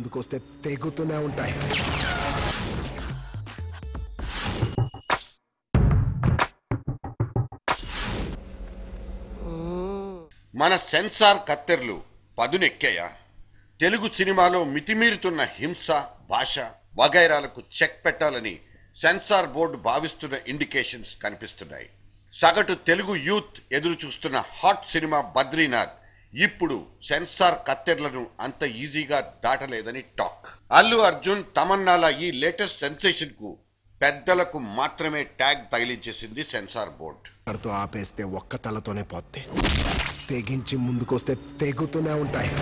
ముందుకొస్తే తెగుతూనే ఉంటాయి మన సెన్సార్ కత్తెర్లు పదునెక్కాయా తెలుగు సినిమాలో మితిమీరుతున్న హింస భాష వగైరాలకు చెక్ పెట్టాలని సెన్సార్ బోర్డు భావిస్తున్న ఇండికేషన్స్ కనిపిస్తున్నాయి సగటు తెలుగు యూత్ ఎదురు చూస్తున్న హాట్ సినిమా బద్రీనాథ్ ఇప్పుడు సెన్సార్ కత్తెర్లను అంత ఈజీగా దాటలేదని టాక్ అల్లు అర్జున్ తమన్నాల ఈ లేటెస్ట్ సెన్సేషన్ కు పెద్దలకు మాత్రమే ట్యాగ్ తగిలించేసింది సెన్సార్ బోర్డు అక్కడితో ఆపేస్తే ఒక్క తలతోనే పోద్ది తెగించి ముందుకొస్తే తెగుతూనే ఉంటాయి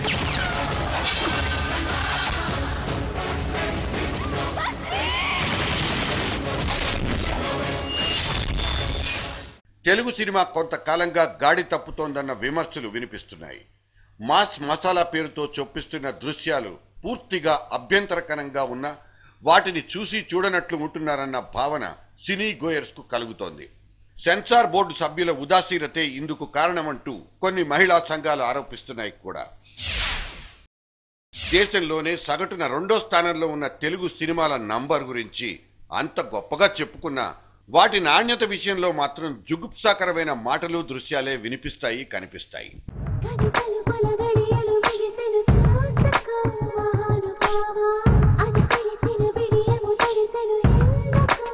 తెలుగు సినిమా కొంతకాలంగా గాడి తప్పుతోందన్న విమర్శలు వినిపిస్తున్నాయి మాస్ మసాలా పేరుతో చొప్పిస్తున్న దృశ్యాలు పూర్తిగా అభ్యంతరకరంగా ఉన్న వాటిని చూసి చూడనట్లు ఉంటున్నారన్న భావన సినీ గోయర్స్ కు కలుగుతోంది సెన్సార్ బోర్డు సభ్యుల ఉదాసీనతే ఇందుకు కారణమంటూ కొన్ని మహిళా సంఘాలు ఆరోపిస్తున్నాయి కూడా దేశంలోనే సగటున రెండో స్థానంలో ఉన్న తెలుగు సినిమాల నంబర్ గురించి అంత గొప్పగా చెప్పుకున్నా వాటి నాణ్యత విషయంలో మాత్రం జుగుప్సాకరమైన మాటలు దృశ్యాలే వినిపిస్తాయి కనిపిస్తాయి గది తలుపుల గడియలు బిగిసెను చూసుకో మహానుభావా అది తెలిసిన విడియము జరిసెను ఎందుకో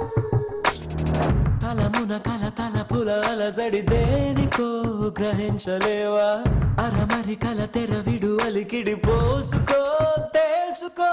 తలమున కల తలపుల అలజడి దేనికో గ్రహించలేవా అరమరి కల తెర విడు అలికిడి పోసుకో తెలుసుకో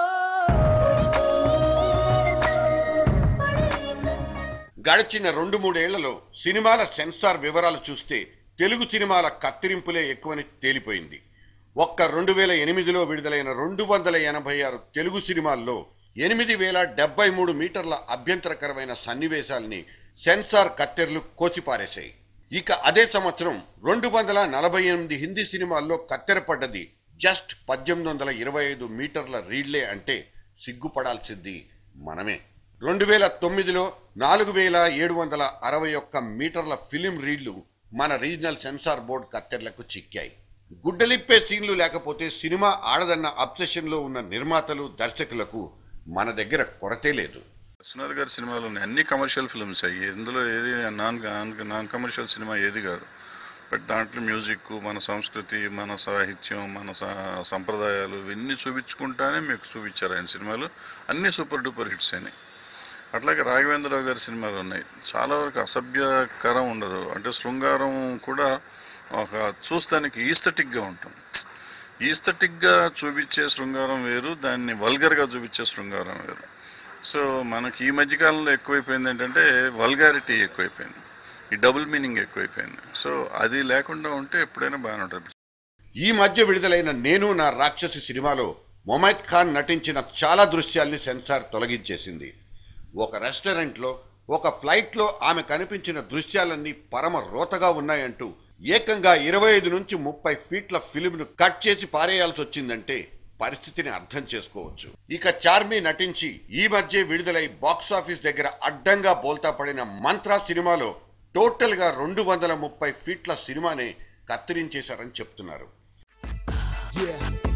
గడిచిన రెండు మూడేళ్లలో సినిమాల సెన్సార్ వివరాలు చూస్తే తెలుగు సినిమాల కత్తిరింపులే ఎక్కువని తేలిపోయింది ఒక్క రెండు వేల ఎనిమిదిలో విడుదలైన రెండు వందల ఎనభై ఆరు తెలుగు సినిమాల్లో ఎనిమిది వేల డెబ్బై మూడు మీటర్ల అభ్యంతరకరమైన సన్నివేశాల్ని సెన్సార్ కత్తెర్లు కోసిపారేశాయి ఇక అదే సంవత్సరం రెండు వందల నలభై ఎనిమిది హిందీ సినిమాల్లో కత్తెరపడ్డది జస్ట్ పద్దెనిమిది వందల ఇరవై ఐదు మీటర్ల రీళ్లే అంటే సిగ్గుపడాల్సింది మనమే రెండు వేల తొమ్మిదిలో నాలుగు వేల ఏడు వందల అరవై ఒక్క మీటర్ల ఫిలిం రీళ్లు మన రీజనల్ సెన్సార్ బోర్డు కత్తెర్లకు చిక్కాయి గుడ్డలిప్పే సీన్లు లేకపోతే సినిమా ఆడదన్న అబ్సెషన్లో ఉన్న నిర్మాతలు దర్శకులకు మన దగ్గర కొరతే లేదు విశ్వనాథ్ గారి సినిమాలు ఉన్నాయి అన్ని కమర్షియల్ ఫిల్మ్స్ అయ్యి ఇందులో ఏది నాన్ నాన్ కమర్షియల్ సినిమా ఏది కాదు బట్ దాంట్లో మ్యూజిక్ మన సంస్కృతి మన సాహిత్యం మన స- సంప్రదాయాలు ఇవన్నీ చూపించుకుంటానే మీకు చూపించారు ఆయన సినిమాలు అన్నీ సూపర్ డూపర్ హిట్స్ అయినాయి అట్లాగే రాఘవేంద్రరావు గారి సినిమాలు ఉన్నాయి చాలా వరకు అసభ్యకరం ఉండదు అంటే శృంగారం కూడా ఒక చూస్తానికి ఈస్థెటిక్గా ఉంటుంది ఈస్థెటిక్గా చూపించే శృంగారం వేరు దాన్ని వల్గర్గా చూపించే శృంగారం వేరు సో మనకి ఈ మధ్యకాలంలో ఎక్కువైపోయింది ఏంటంటే వల్గారిటీ ఎక్కువైపోయింది ఈ డబుల్ మీనింగ్ ఎక్కువైపోయింది సో అది లేకుండా ఉంటే ఎప్పుడైనా బాగానే ఉంటుంది ఈ మధ్య విడుదలైన నేను నా రాక్షసి సినిమాలో మొమైద్ ఖాన్ నటించిన చాలా దృశ్యాల్ని సెన్సార్ తొలగించేసింది ఒక రెస్టారెంట్లో ఒక ఫ్లైట్లో ఆమె కనిపించిన దృశ్యాలన్నీ పరమ రోతగా ఉన్నాయంటూ ఏకంగా ఇరవై ఐదు నుంచి ముప్పై ఫీట్ల ఫిలింను కట్ చేసి పారేయాల్సి వచ్చిందంటే పరిస్థితిని అర్థం చేసుకోవచ్చు ఇక చార్మి నటించి ఈ మధ్య విడుదలై బాక్సాఫీస్ దగ్గర అడ్డంగా బోల్తా పడిన మంత్ర సినిమాలో టోటల్ గా రెండు వందల ముప్పై ఫీట్ల సినిమానే కత్తిరించేశారని చెప్తున్నారు Yeah.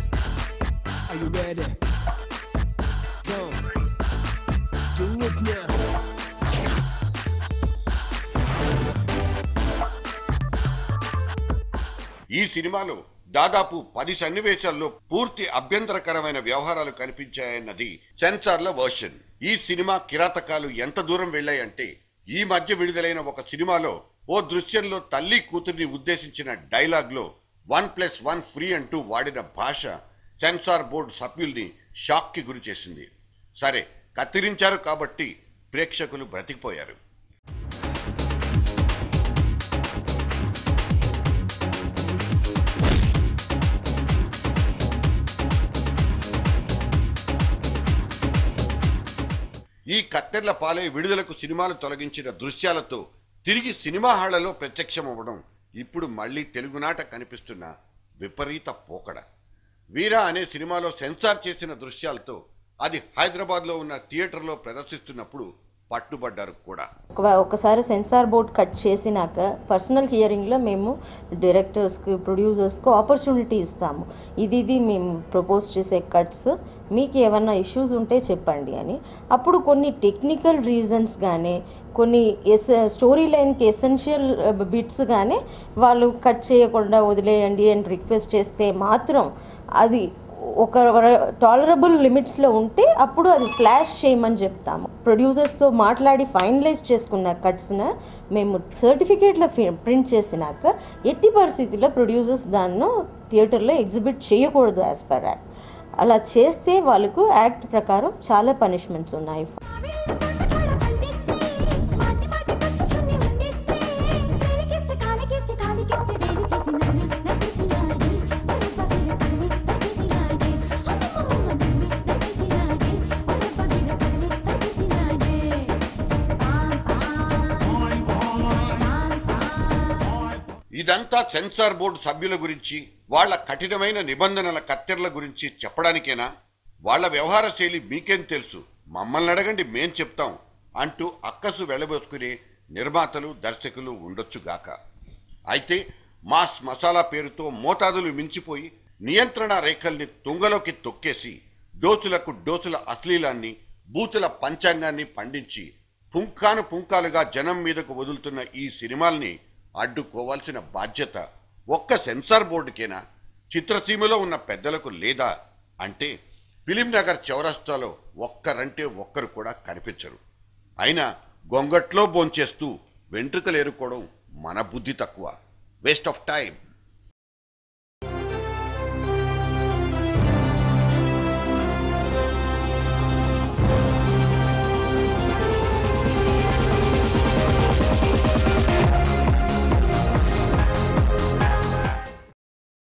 Are you ready? Go. Do it now. ఈ సినిమాలో దాదాపు పది సన్నివేశాల్లో పూర్తి అభ్యంతరకరమైన వ్యవహారాలు కనిపించాయన్నది సెన్సార్ల వర్షన్ ఈ సినిమా కిరాతకాలు ఎంత దూరం వెళ్ళాయంటే ఈ మధ్య విడుదలైన ఒక సినిమాలో ఓ దృశ్యంలో తల్లి కూతుర్ని ఉద్దేశించిన డైలాగ్లో వన్ ప్లస్ వన్ ఫ్రీ అంటూ వాడిన భాష సెన్సార్ బోర్డు సభ్యుల్ని షాక్కి గురి చేసింది సరే కత్తిరించారు కాబట్టి ప్రేక్షకులు బ్రతికిపోయారు ఈ కత్తెర్ల పాలే విడుదలకు సినిమాలు తొలగించిన దృశ్యాలతో తిరిగి సినిమా హాళ్లలో ప్రత్యక్షమవ్వడం ఇప్పుడు మళ్ళీ తెలుగునాట కనిపిస్తున్న విపరీత పోకడ వీరా అనే సినిమాలో సెన్సార్ చేసిన దృశ్యాలతో అది హైదరాబాద్లో ఉన్న థియేటర్లో ప్రదర్శిస్తున్నప్పుడు పట్టుబడ్డారు కూడా ఒక- ఒకసారి సెన్సార్ బోర్డ్ కట్ చేసినాక పర్సనల్ హియరింగ్లో మేము డైరెక్టర్స్కి ప్రొడ్యూసర్స్కి ఆపర్చునిటీ ఇస్తాము ఇది ఇది మేము ప్రపోజ్ చేసే కట్స్ మీకు ఏమన్నా ఇష్యూస్ ఉంటే చెప్పండి అని అప్పుడు కొన్ని టెక్నికల్ రీజన్స్ కానీ కొన్ని ఎస్ స్టోరీ లైన్కి ఎసెన్షియల్ బిట్స్ కానీ వాళ్ళు కట్ చేయకుండా వదిలేయండి అని రిక్వెస్ట్ చేస్తే మాత్రం అది ఒక టాలరబుల్ లిమిట్స్లో ఉంటే అప్పుడు అది ఫ్లాష్ చేయమని చెప్తాము ప్రొడ్యూసర్స్తో మాట్లాడి ఫైనలైజ్ చేసుకున్న కట్స్న మేము సర్టిఫికేట్లో ప్రింట్ చేసినాక ఎట్టి పరిస్థితిలో ప్రొడ్యూసర్స్ దాన్ని థియేటర్లో ఎగ్జిబిట్ చేయకూడదు యాజ్ పర్ యాక్ట్ అలా చేస్తే వాళ్ళకు యాక్ట్ ప్రకారం చాలా పనిష్మెంట్స్ ఉన్నాయి మాటి మాటి కొచ్చేసుని ఉండిస్తే వేలికేస్తే కాలికేసి కాలికేస్తే వేలికేసి నమ్మి నట్టేసినాడే ఒరబ్బ వీర పగలి తగ్గేసినాడే అమ్మమ్మమ్మ నమ్మి నట్టేసినాడే ఒరబ్బ వీర పగలి తగ్గేసినాడే పాం పాం ఇదంతా సెన్సార్ బోర్డు సభ్యుల గురించి వాళ్ళ కఠినమైన నిబంధనల కత్తెరల గురించి చెప్పడానికేనా వాళ్ళ వ్యవహార శైలి మీకేం తెలుసు మమ్మల్ని అడగండి మేం చెప్తాం అంటూ అక్కసు వెళ్ళబోసుకునే నిర్మాతలు దర్శకులు ఉండొచ్చుగాక అయితే మాస్ మసాలా పేరుతో మోతాదులు మించిపోయి నియంత్రణ రేఖల్ని తుంగలోకి తొక్కేసి డోసులకు డోసుల అశ్లీలాన్ని బూతుల పంచాంగాన్ని పండించి పుంకాను పుంకాలుగా జనం మీదకు వదులుతున్న ఈ సినిమాల్ని అడ్డుకోవాల్సిన బాధ్యత ఒక్క సెన్సార్ బోర్డుకేనా చిత్రసీమలో ఉన్న పెద్దలకు లేదా అంటే ఫిలిం నగర్ చౌరస్తాలో ఒక్కరంటే ఒక్కరు కూడా కనిపించరు అయినా గొంగట్లో బోంచేస్తూ వెంట్రుకలు ఏరుకోవడం మన బుద్ధి తక్కువ వేస్ట్ ఆఫ్ టైం